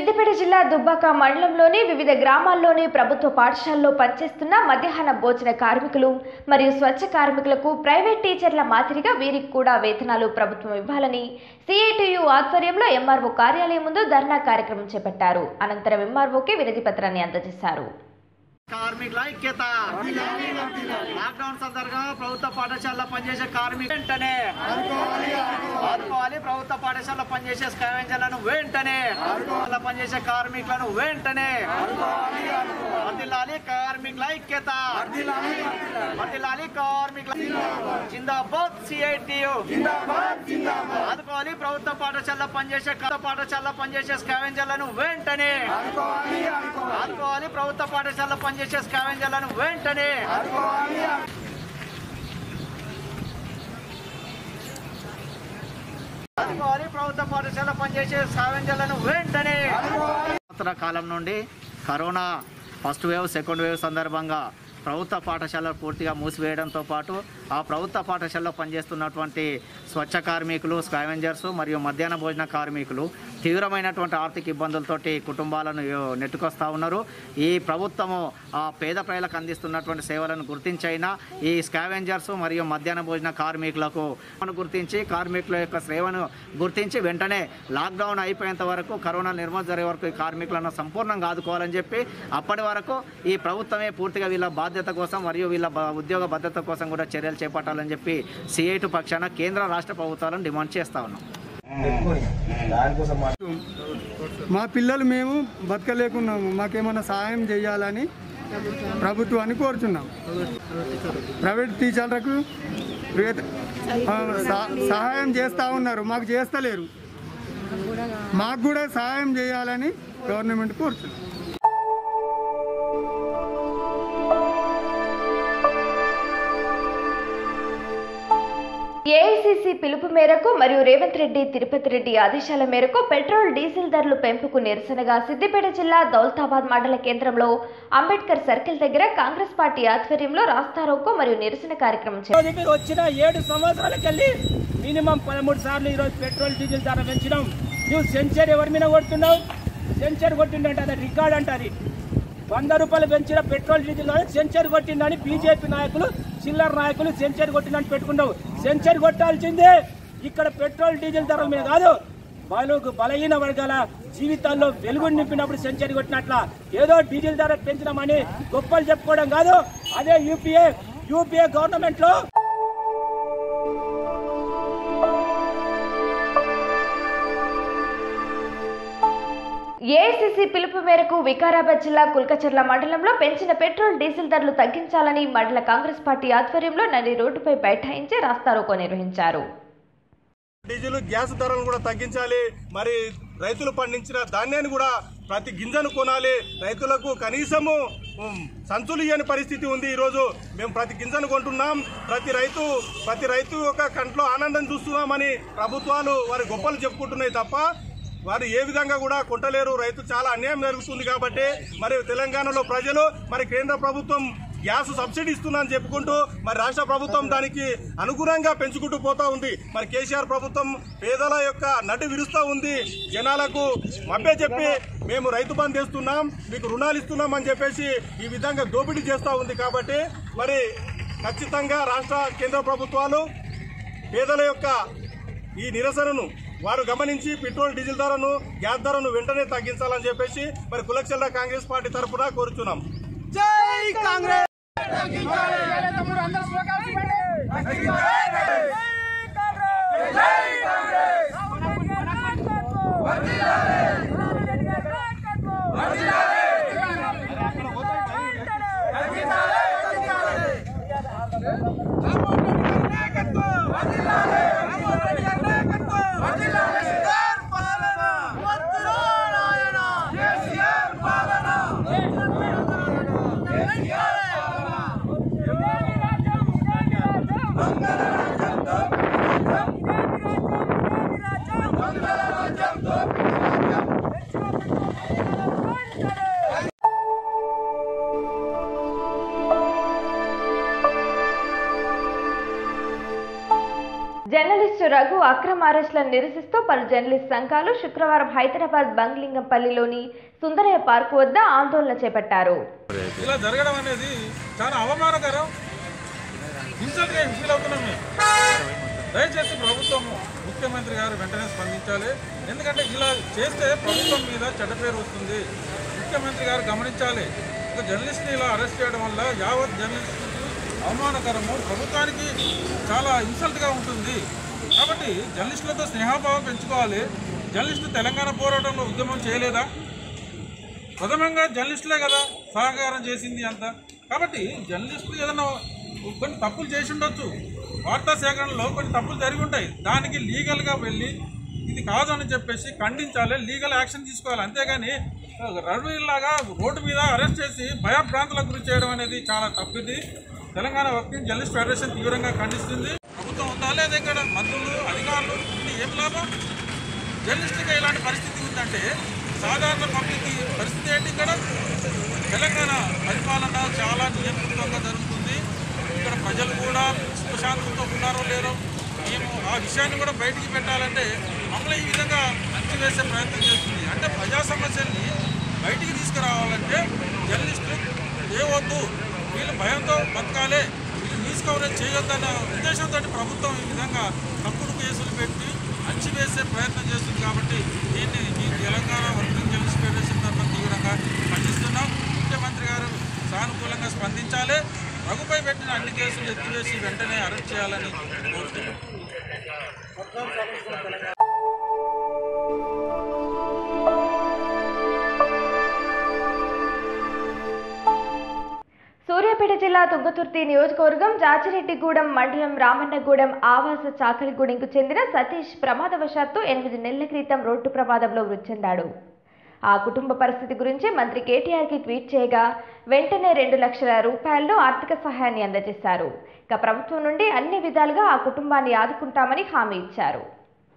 సిద్దిపేట జిల్లా దుబ్బాక మండలంలోని వివిధ గ్రామాల్లోని ప్రభుత్వ పాఠశాలలో పనిచేస్తున్న మధ్యాహ్న భోజన కార్మికులు మరియు స్వచ్ఛ కార్మికులకు ప్రైవేట్ టీచర్ల మాదిరిగా వీరికి కూడా వేతనాలు ప్రభుత్వం ఇవ్వాలని సిఐటియు ఆధ్వర్యంలో ఎంఆర్ఓ కార్యాలయం ముందు ధర్నా కార్యక్రమం చేపట్టారు అనంతరం ఎంఆర్ఓకి వినతి పత్రాన్ని అందజేశారు కార్మికుల ఐక్యత లాక్డౌన్ సందర్భంగా ప్రభుత్వ పాఠశాలలో పనిచేసే కార్మికులు వెంటనే ఆదుకోవాలి ప్రభుత్వ పాఠశాలలో పనిచేసే స్కావెంజర్లను వెంటనే అలా పనిచేసే కార్మికులను వెంటనే వర్ధిల్లాలి కార్మికుల ఐక్యత వర్ధిల్లాలి కార్మికుల జిందాబాద్ సిఐటియు ఆదుకోవాలి ప్రభుత్వ పాఠశాలలో పనిచేసే ప్రభుత్వ పాఠశాలలో పనిచేసే స్కావెంజర్లను వెంటనే ఆదుకోవాలి ప్రభుత్వ పాఠశాలలో పనిచేసే స్కావెంజర్లను వెంటనే ఆదుకోవాలి ప్రభుత్వ పాఠశాల పనిచేసే స్కావెంజర్లను వెంటనే సంవత్సర కాలం నుండి corona first wave second wave సందర్భంగా ప్రభుత్వ పాఠశాలలు పూర్తిగా మూసివేయడంతో పాటు ఆ ప్రభుత్వ పాఠశాలలో పనిచేస్తున్నటువంటి స్వచ్ఛ కార్మికులు స్కావెంజర్స్ మరియు మధ్యాహ్న భోజన కార్మికులు తీవ్రమైనటువంటి ఆర్థిక ఇబ్బందులతోటి కుటుంబాలను నెట్టుకొస్తా ఉన్నారు ఈ ప్రభుత్వము ఆ పేద ప్రజలకు అందిస్తున్నటువంటి సేవలను గుర్తించైనా ఈ స్కావెంజర్స్ మరియు మధ్యాహ్న భోజన కార్మికులకు మనం గుర్తించి కార్మికుల యొక్క సేవను గుర్తించి వెంటనే లాక్డౌన్ అయిపోయేంత వరకు కరోనా నిర్మూలన జరిగే వరకు ఈ కార్మికులను సంపూర్ణంగా ఆదుకోవాలని చెప్పి అప్పటి వరకు ఈ ప్రభుత్వమే పూర్తిగా వీళ్ళ బాధ్యత కోసం మరియు వీళ్ళ బ- ఉద్యోగ భద్రత కోసం కూడా చర్యలు చేపట్టాలని చెప్పి సిఐటు పక్షాన కేంద్ర రాష్ట్ర ప్రభుత్వాలను డిమాండ్ చేస్తా ఉన్నాం మా పిల్లలు మేము బతకలేకున్నాము మాకేమైనా సహాయం చేయాలని ప్రభుత్వాన్ని కోరుచున్నాం ప్రైవేట్ టీచర్లకు వేత- ఆ, సహ- సహాయం చేస్తూ ఉన్నారు మాకు చేస్తలేరు మాకు కూడా సహాయం చేయాలని గవర్నమెంట్ కోరుచున్నాం ఏఐసిసి పిలుపు మేరకు మరియు రేవంత్ రెడ్డి తిరుపతి రెడ్డి ఆదేశాల మేరకు పెట్రోల్ డీజిల్ ధరలు పెంపుకు నిరసనగా సిద్దిపేట జిల్లా దౌలతాబాద్ మండల కేంద్రంలో అంబేద్కర్ సర్కిల్ దగ్గర కాంగ్రెస్ పార్టీ ఆధ్వర్యంలో రాస్తారోకో మరియు నిరసన కార్యక్రమం చేపట్టారు. రోజు మీరు వచ్చిన ఏడు సంవత్సరాలకి వెళ్ళి మినిమం పదమూడు సార్లు ఈరోజు పెట్రోల్ డీజిల్ ధర పెంచినాం నువ్వు సెంచరీ ఎవరి మీద కొడుతున్నావు సెంచరీ కొట్టిండంటే అది రికార్డ్ అంటారు వంద రూపాయలు పెంచిన పెట్రోల్ డీజిల్ ధర సెంచరీ కొట్టిందని బీజేపీ నాయకులు చిల్లర నాయకులు సెంచరీ కొట్టిందని పెట్టుకున్నావు సెంచరీ కొట్టాల్సిందే ఇక్కడ పెట్రోల్ డీజిల్ ధరల మీద కాదు బలుగు బలహీన వర్గాల జీవితాల్లో వెలుగు నింపినప్పుడు సెంచరీ కొట్టినట్ల ఏదో డీజిల్ ధర పెంచినామని గొప్పలు చెప్పుకోవడం కాదు అదే యూపీఏ యూపీఏ గవర్నమెంట్ లో ఏఐసిసి పిలుపు మేరకు వికారాబాద్ జిల్లా కుల్కచర్ల మండలంలో పెంచిన పెట్రోల్ డీజిల్ ధరలు తగ్గించాలని మండల కాంగ్రెస్ పార్టీ ఆధ్వర్యంలో నడి రోడ్డుపై బైఠాయించి రాస్తారోకో నిర్వహించారు డీజిల్ గ్యాస్ ధరలను కూడా తగ్గించాలి మరి రైతులు పండించిన ధాన్యాన్ని కూడా ప్రతి గింజను కొనాలి రైతులకు కనీసము ఉమ్, సంచులు ఇయ్యని పరిస్థితి ఉంది ఈరోజు మేము ప్రతి గింజను కొంటున్నాం ప్రతి రైతు ప్రతి రైతు యొక్క కంట్లో ఆనందం చూస్తున్నామని ప్రభుత్వాలు వారి గొప్పలు చెప్పుకుంటున్నాయి తప్ప వారు ఏ విధంగా కూడా కొంటలేరు రైతు చాలా అన్యాయం జరుగుతుంది కాబట్టి మరి తెలంగాణలో ప్రజలు మరి కేంద్ర ప్రభుత్వం గ్యాస్ సబ్సిడీ ఇస్తుందని చెప్పుకుంటూ మరి రాష్ట్ర ప్రభుత్వం దానికి అనుగుణంగా పెంచుకుంటూ పోతా ఉంది మరి కేసీఆర్ ప్రభుత్వం పేదల యొక్క నటు విరుస్తూ ఉంది జనాలకు మభ్య చెప్పి మేము రైతు బంద్ చేస్తున్నాం మీకు రుణాలు ఇస్తున్నాం అని చెప్పేసి ఈ విధంగా దోపిడీ చేస్తూ ఉంది కాబట్టి మరి ఖచ్చితంగా రాష్ట్ర కేంద్ర ప్రభుత్వాలు పేదల యొక్క ఈ నిరసనను వారు గమనించి పెట్రోల్ డీజిల్ ధరను గ్యాస్ ధరను వెంటనే తగ్గించాలని చెప్పేసి మరి కులక్షల కాంగ్రెస్ పార్టీ తరఫున కోరుచున్నాం జర్నలిస్టు రఘు అక్రమ అరెస్టులను నిరసిస్తూ పలు జర్నలిస్ట్ సంఘాలు శుక్రవారం హైదరాబాద్ బంగ్లింగంపల్లిలోని సుందరయ్య పార్కు వద్ద ఆందోళన చేపట్టారు ఇలా జరగడం అనేది చాలా అవమానకరం ఇన్సల్ట్గా ఫీల్ అవుతున్నాం మేము దయచేసి ప్రభుత్వం ముఖ్యమంత్రి గారు వెంటనే స్పందించాలి ఎందుకంటే ఇలా చేస్తే ప్రభుత్వం మీద చెడ్డ పేరు వస్తుంది ముఖ్యమంత్రి గారు గమనించాలి ఒక జర్నలిస్ట్ని ఇలా అరెస్ట్ చేయడం వల్ల యావత్ జర్నలిస్టుకు అవమానకరము ప్రభుత్వానికి చాలా ఇన్సల్ట్గా ఉంటుంది కాబట్టి జర్నలిస్టులతో స్నేహభావం పెంచుకోవాలి జర్నలిస్టులు తెలంగాణ పోరాటంలో ఉద్యమం చేయలేదా ప్రథమంగా జర్నలిస్టులే కదా సహకారం చేసింది అంతా కాబట్టి జర్నలిస్టులు ఏదైనా కొన్ని తప్పులు చేసి ఉండొచ్చు వార్తా సేకరణలో కొన్ని తప్పులు జరిగి ఉంటాయి దానికి లీగల్గా వెళ్ళి ఇది కాదని చెప్పేసి ఖండించాలి లీగల్ యాక్షన్ తీసుకోవాలి అంతేగాని రవిలాగా రోడ్డు మీద అరెస్ట్ చేసి భయభ్రాంతులకు గురి చేయడం అనేది చాలా తప్పిది తెలంగాణ వర్కింగ్ జర్నలిస్ట్ ఫెడరేషన్ తీవ్రంగా ఖండిస్తుంది ప్రభుత్వం ఉందా లేదా ఇక్కడ మంత్రులు అధికారులు ఇది ఏం లాభం జర్నలిస్ట్గా ఇలాంటి పరిస్థితి ఉందంటే సాధారణ పబ్లిక్ పరిస్థితి ఏంటి ఇక్కడ తెలంగాణ పరిపాలన చాలా నియంత్రితంగా జరుగుతుంది ఇక్కడ ప్రజలు కూడా సుఖశాంతంతో ఉన్నారో లేరో మేము ఆ విషయాన్ని కూడా బయటికి పెట్టాలంటే మమ్మల్ని ఈ విధంగా అణచివేసే ప్రయత్నం చేస్తుంది అంటే ప్రజా సమస్యల్ని బయటికి తీసుకురావాలంటే జర్నలిస్టులు చేయవద్దు వీళ్ళు భయంతో బతకాలి వీళ్ళు న్యూస్ కవరేజ్ చేయొద్దన్న ఉద్దేశంతో ప్రభుత్వం ఈ విధంగా తప్పుడు కేసులు పెట్టి అణచివేసే ప్రయత్నం చేస్తుంది కాబట్టి దీన్ని ఈ తెలంగాణ వర్కింగ్ జర్నలిస్ట్ ఫెడరేషన్ తరఫున తీవ్రంగా ఖండిస్తున్నాం ముఖ్యమంత్రి గారు సానుకూలంగా స్పందించాలి రఘుపై పెట్టిన అన్ని కేసులు ఎత్తివేసి వెంటనే అరెస్ట్ చేయాలని కోరుతున్నాం సూర్యాపేట జిల్లా తుంగతుర్తి నియోజకవర్గం జాచిరెడ్డిగూడెం మండలం రామన్నగూడెం ఆవాస చాకలిగూడెంకు చెందిన సతీష్ ప్రమాదవశాత్తు ఎనిమిది నెలల క్రితం రోడ్డు ప్రమాదంలో మృతి చెందాడు ఆ కుటుంబ పరిస్థితి గురించి మంత్రి కేటీఆర్కి ట్వీట్ చేయగా వెంటనే రెండు లక్షల రూపాయల్లో ఆర్థిక సహాయాన్ని అందజేశారు ఇక ప్రభుత్వం నుండి అన్ని విధాలుగా ఆ కుటుంబాన్ని ఆదుకుంటామని హామీ ఇచ్చారు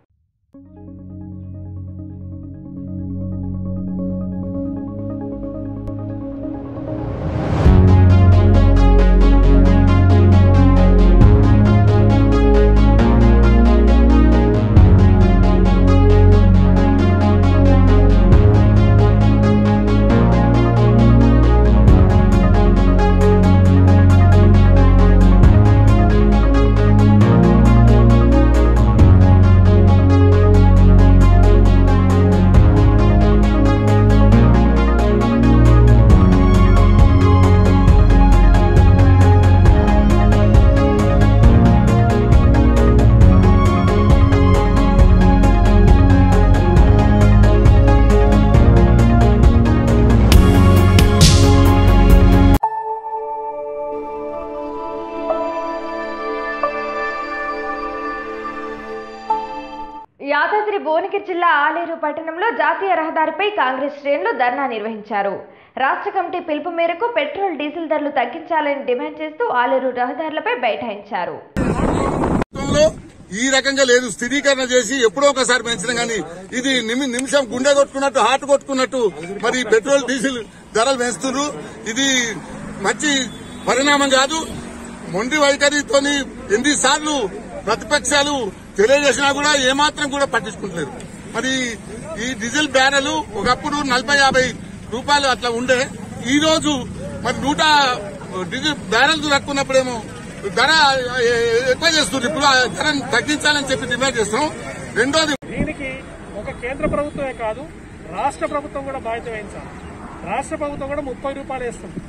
యాదాద్రి భువనగిరి జిల్లా ఆలేరు పట్టణంలో జాతీయ రహదారిపై కాంగ్రెస్ శ్రేణులు ధర్నా నిర్వహించారు రాష్ట్ర కమిటీ పిలుపు మేరకు పెట్రోల్ డీజిల్ ధరలు తగ్గించాలని డిమాండ్ చేస్తూ ఆలేరు రహదారులపై బైఠాయించారు ప్రభుత్వంలో ఈ రకంగా లేదు స్థిరీకరణ చేసి ఎప్పుడో ఒకసారి పెంచడం కానీ ఇది నిమి- నిమిషం గుండె కొట్టుకున్నట్టు హార్ట్ కొట్టుకున్నట్టు మరి పెట్రోల్ డీజిల్ ధరలు పెంచుతున్నారు ఇది మంచి పరిణామం కాదు మొండి వైఖరితోని ఎన్నిసార్లు ప్రతిపక్షాలు తెలియజేసినా కూడా ఏమాత్రం కూడా పట్టించుకుంటలేరు మరి ఈ డీజిల్ బ్యారెల్ ఒకప్పుడు నలభై యాభై రూపాయలు అట్లా ఉండే ఈ రోజు మరి నూట డీజిల్ బ్యారెల్ దక్కున్నప్పుడేమో ధర ఎ- ఎక్కువ చేస్తున్నారు ఇప్పుడు ఆ ధరను తగ్గించాలని చెప్పి డిమాండ్ చేస్తాం రెండోది దీనికి ఒక కేంద్ర ప్రభుత్వమే కాదు రాష్ట్ర ప్రభుత్వం కూడా బాధ్యత వహించాలి రాష్ట్ర ప్రభుత్వం కూడా ముప్పై రూపాయలు వేస్తుంది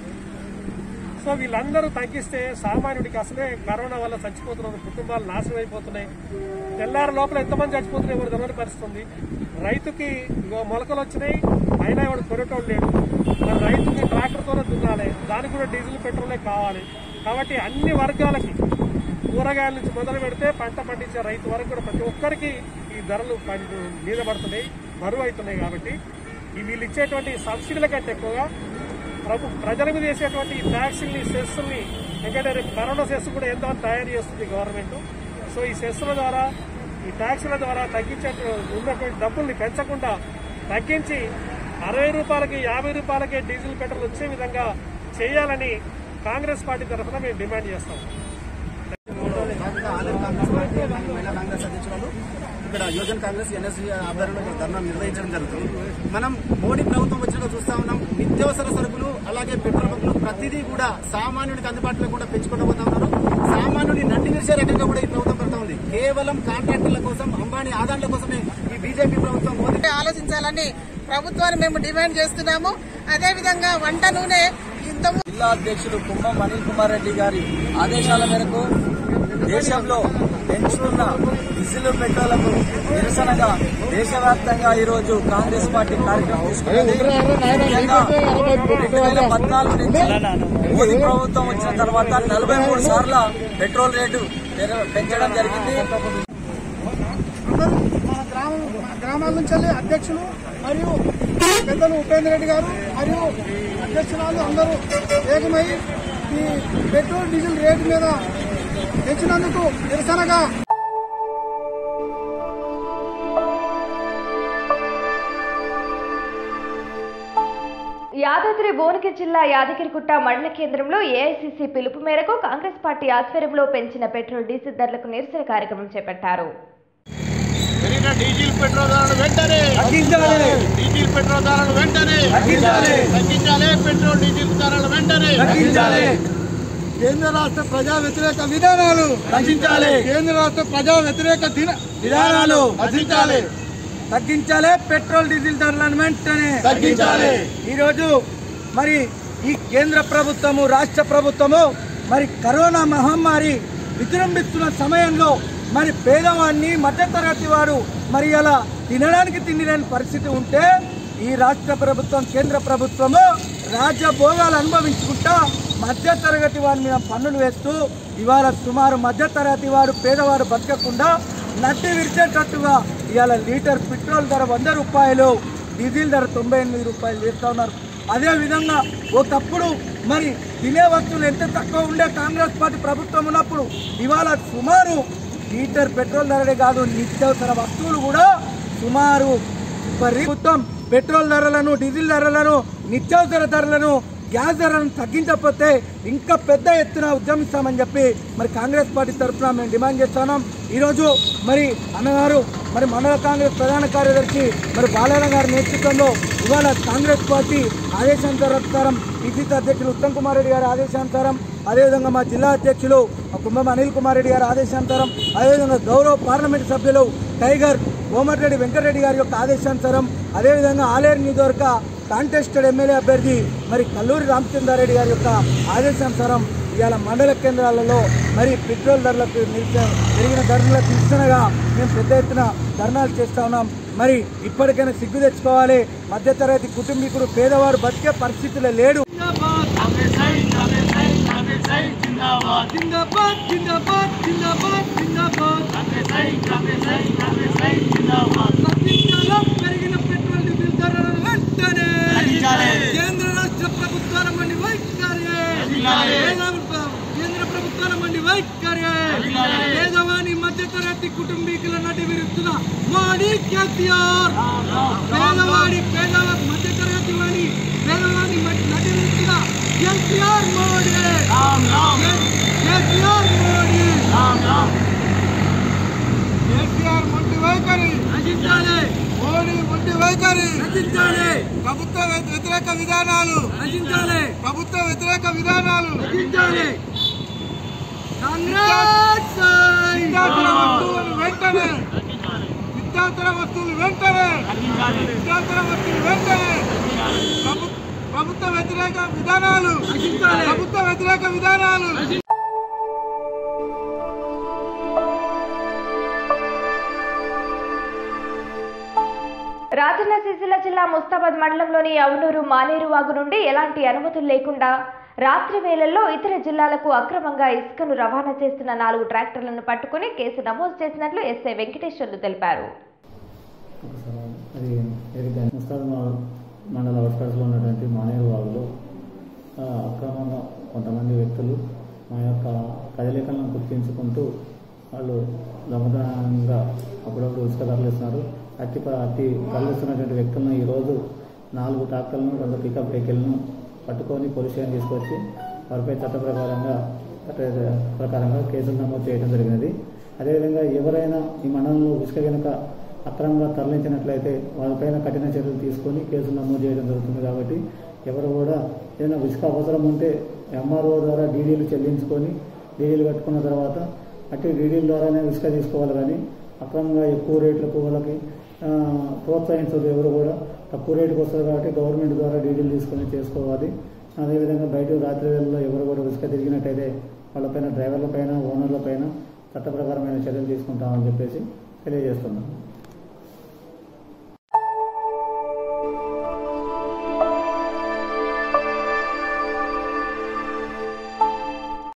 సో వీళ్ళందరూ తగ్గిస్తే సామాన్యుడికి అసలే కరోనా వల్ల చచ్చిపోతున్నారు కుటుంబాలు నాశనం అయిపోతున్నాయి తెల్లారి లోపల ఎంతమంది చచ్చిపోతున్నాయి కూడా తెలియని పరిస్థితి ఉంది రైతుకి ఇగో మొలకలు వచ్చినాయి అయినా వాడు కొనేటోడు లేడు మరి రైతుకి ట్రాక్టర్తోనే దున్నాలి దానికి కూడా డీజిల్ పెట్రోలే కావాలి కాబట్టి అన్ని వర్గాలకి కూరగాయల నుంచి మొదలు పెడితే పంట పండించే రైతు వరకు కూడా ప్రతి ఒక్కరికి ఈ ధరలు పం- మీద పడుతున్నాయి బరువు అవుతున్నాయి కాబట్టి ఈ వీళ్ళు ఇచ్చేటువంటి సబ్సిడీల కంటే ఎక్కువగా ప్రభు ప్రజల మీద వేసేటువంటి ఈ ట్యాక్సుల్ని సెస్సుల్ని ఎందుకంటే రేపు కరోనా సెస్ కూడా ఎంతో తయారు చేస్తుంది గవర్నమెంట్ సో ఈ సెస్సుల ద్వారా ఈ ట్యాక్సుల ద్వారా తగ్గించే ఉన్నటువంటి డబ్బుల్ని పెంచకుండా తగ్గించి అరవై రూపాయలకి యాభై రూపాయలకే డీజిల్ పెట్రోల్ వచ్చే విధంగా చేయాలని కాంగ్రెస్ పార్టీ తరఫున మేము డిమాండ్ చేస్తాం మరియు మహిళా కాంగ్రెస్ అధ్యక్షురాలు ఇక్కడ యువజన కాంగ్రెస్ ఎన్ఎస్సీ ఆధ్వర్యంలో ఇక్కడ ధర్నా నిర్వహించడం జరుగుతుంది మనం మోడీ ప్రభుత్వం వచ్చినాక చూస్తా ఉన్నాం నిత్యావసర సరుకులు అలాగే పెట్రోల్ బంకులు ప్రతిదీ కూడా సామాన్యుడికి అందుబాటులో కూడా పెంచుకుంటూ పోతా ఉన్నారు సామాన్యుడి నడ్డి విరిసే రకంగా కూడా ఈ ప్రభుత్వం పెడతా ఉంది కేవలం కాంట్రాక్టర్ల కోసం అంబానీ ఆదాయాల కోసమే ఈ బీజేపీ ప్రభుత్వం మోదీ ఆలోచించాలని ప్రభుత్వాన్ని మేము డిమాండ్ చేస్తున్నాము అదేవిధంగా వంట నూనె ఇంత జిల్లా అధ్యక్షుడు కుంభం అనిల్ కుమార్ రెడ్డి గారి ఆదేశాల మేరకు దేశంలో పెంచుతున్న డీజిల్ పెట్రోలకు నిరసనగా దేశవ్యాప్తంగా ఈ రోజు కాంగ్రెస్ పార్టీ కార్యక్రమం తీసుకున్నది ముఖ్యంగా రెండు వేల పద్నాలుగు నుంచి మోదీ ప్రభుత్వం వచ్చిన తర్వాత నలభై మూడు సార్ల పెట్రోల్ రేటు పెర- పెంచడం జరిగింది అందరూ మన గ్రామం గ్రామాల నుంచి వెళ్ళి అధ్యక్షులు మరియు పెద్దలు ఉపేంద్ర రెడ్డి గారు మరియు అధ్యక్షురాలు అందరూ ఏకమై ఈ పెట్రోల్ డీజిల్ రేటు మీద తెచ్చినందుకు నిరసనగా యాదాద్రి భువనగిరి జిల్లా యాదగిరిగుట్ట మండల కేంద్రంలో ఏఐసీసీ పిలుపు మేరకు కాంగ్రెస్ పార్టీ ఆధ్వర్యంలో పెంచిన పెట్రోల్ డీజిల్ ధరలకు నిరసన కార్యక్రమం చేపట్టారు పెరిగిన డీజిల్ పెట్రోల్ ధరలు వెంటనే తగ్గించాలి. డీజిల్ పెట్రోల్ ధరలు వెంటనే తగ్గించాలి. తగ్గించాలి పెట్రోల్ డీజిల్ ధరలు వెంటనే తగ్గించాలి. కేంద్ర రాష్ట్ర ప్రజా వ్యతిరేక విధానాలు రక్షించాలి కేంద్ర రాష్ట్ర ప్రజా వ్యతిరేక దిన- విధానాలు రచించాలి తగ్గించాలి పెట్రోల్ డీజిల్ ధరలను వెంటనే తగ్గించాలి. ఈరోజు మరి ఈ కేంద్ర ప్రభుత్వము రాష్ట్ర ప్రభుత్వము మరి కరోనా మహమ్మారి విజృంభిస్తున్న సమయంలో మరి పేదవాడిని మధ్యతరగతి వాడు మరి అలా తినడానికి తిండి లేని పరిస్థితి ఉంటే ఈ రాష్ట్ర ప్రభుత్వం కేంద్ర ప్రభుత్వము రాజ్య భోగాలు అనుభవించుకుంటా మధ్యతరగతి వారి మీద పన్నులు వేస్తూ ఇవాళ సుమారు మధ్యతరగతి వాడు పేదవాడు బతకకుండా నడ్డి విరిచేటట్టుగా ఇవాళ లీటర్ పెట్రోల్ ధర వంద రూపాయలు డీజిల్ ధర తొంభై ఎనిమిది రూపాయలు చేస్తూ ఉన్నారు అదే విధంగా ఒకప్పుడు మరి తినే వస్తువులు ఎంత తక్కువ ఉండే కాంగ్రెస్ పార్టీ ప్రభుత్వం ఉన్నప్పుడు ఇవాళ సుమారు లీటర్ పెట్రోల్ ధరలే కాదు నిత్యావసర వస్తువులు కూడా సుమారు ప్రభుత్వం పెట్రోల్ ధరలను డీజిల్ ధరలను నిత్యావసర ధరలను గ్యాస్ ధరలను తగ్గించకపోతే ఇంకా పెద్ద ఎత్తున ఉద్యమిస్తామని చెప్పి మరి కాంగ్రెస్ పార్టీ తరఫున మేము డిమాండ్ చేస్తున్నాం ఈరోజు మరి అన్నగారు మరి మండల కాంగ్రెస్ ప్రధాన కార్యదర్శి మరి బాలయ్య గారి నేతృత్వంలో ఇవాళ కాంగ్రెస్ పార్టీ ఆదేశానుసారం పిసిసి అధ్యక్షులు ఉత్తమ్ కుమార్ రెడ్డి గారి ఆదేశానుసారం అదేవిధంగా మా జిల్లా అధ్యక్షులు కుంభం అనిల్ కుమార్ రెడ్డి గారి ఆదేశానుసారం అదేవిధంగా గౌరవ పార్లమెంట్ సభ్యులు టైగర్ కోమటిరెడ్డి వెంకటరెడ్డి గారి యొక్క ఆదేశానుసారం అదేవిధంగా ఆలేరు నియోజకవర్గ కాంటెస్టెడ్ ఎమ్మెల్యే అభ్యర్థి మరి కల్లూరి రామచంద్రారెడ్డి గారి యొక్క ఆదేశానుసారం ఇవాళ మండల కేంద్రాలలో మరి పెట్రోల్ ధరలకు నిలిచ పెరిగిన ధరలకు నిరసనగా మేము పెద్ద ఎత్తున ధర్నాలు చేస్తా ఉన్నాం మరి ఇప్పటికైనా సిగ్గు తెచ్చుకోవాలి మధ్యతరగతి కుటుంబీకుడు పేదవాడు బతికే పరిస్థితిలో లేడు జిందాబాద్ జిందాబాద్ జిందాబాద్ జిందాబాద్ తగ్గించాలా పెరిగిన పెట్రోల్ డీజిల్ ధరలను వెంటనే కేంద్ర రాష్ట్ర ప్రభుత్వాల మండి వైఖరి కేంద్ర ప్రభుత్వాల మండి వైఖరి పేదవాని మధ్యతరగతి కుటుంబీకుల నటి విరుస్తున్న మోడీ కేసీఆర్ పేదవాడి పేదవ మధ్యతరగతి వాడి పేదవాని నటి విరుస్తున్న కేసీఆర్ మోడీ కేసీఆర్ మోడీ కేసీఆర్ మొండి వైఖరి రచించాలి మోడీ మొండి వైఖరి రచించాలి ప్రభుత్వ వ్య- వ్యతిరేక విధానాలు రచించాలి ప్రభుత్వ వ్యతిరేక విధానాలు రచించాలి కాంగ్రెస్ నిత్యావసర వస్తువులను వెంటనే నిత్యావసర వస్తువులు వెంటనే నిత్యావసర వస్తువులు వెంటనే ప్రభు- ప్రభుత్వ వ్యతిరేక విధానాలు ప్రభుత్వ వ్యతిరేక విధానాలు రాజన్న సిరిసిల్ల జిల్లా ముస్తాబాద్ మండలంలోని అవనూరు మానేరు వాగు నుండి ఎలాంటి అనుమతులు లేకుండా రాత్రి వేళల్లో ఇతర జిల్లాలకు అక్రమంగా ఇసుకను రవాణా చేస్తున్న నాలుగు ట్రాక్టర్లను పట్టుకుని కేసు నమోదు చేసినట్లు ఎస్ఐ వెంకటేశ్వర్లు తెలిపారు అది ఏదైతే ముస్తాద్ మండల అవుట్స్కట్స్లో ఉన్నటువంటి మానేరు వాగులో ఆ, అక్రమంగా కొంతమంది వ్యక్తులు మా యొక్క కదలికలను గుర్తించుకుంటూ వాళ్ళు దొంగతనంగా అప్పుడప్పుడు ఇసుక తరలిస్తున్నారు అట్టి ప- అట్టి తరలిస్తున్నటువంటి వ్యక్తులను ఈరోజు నాలుగు ట్రాక్టర్లను రెండు పికప్ వెహికల్ను పట్టుకొని పోలీస్ స్టేషన్ తీసుకొచ్చి వారిపై చట్ట ప్రకారంగా చట్ట ప్రకారంగా కేసులు నమోదు చేయడం జరిగినది అదేవిధంగా ఎవరైనా ఈ మండలంలో ఇసుక కనుక అక్రమంగా తరలించినట్లయితే వాళ్ళపైన కఠిన చర్యలు తీసుకొని కేసులు నమోదు చేయడం జరుగుతుంది కాబట్టి ఎవరు కూడా ఏదైనా ఇసుక అవసరం ఉంటే ఎంఆర్ఓ ద్వారా డీడీలు చెల్లించుకొని డీడీలు కట్టుకున్న తర్వాత అట్టి డీడీల ద్వారానే ఇసుక తీసుకోవాలి కానీ అక్రమంగా ఎక్కువ రేట్లకు వాళ్ళకి ఆ, ప్రోత్సహించదు ఎవరు కూడా తక్కువ రేటుకి వస్తుంది కాబట్టి గవర్నమెంట్ ద్వారా డీడీలు తీసుకొని చేసుకోవాలి అదేవిధంగా బయట రాత్రి వేళల్లో ఎవరు కూడా ఇసుక తిరిగినట్టయితే వాళ్ళపైన డ్రైవర్ల పైన ఓనర్ల పైన చట్ట ప్రకారమైన చర్యలు తీసుకుంటామని చెప్పేసి తెలియజేస్తున్నాను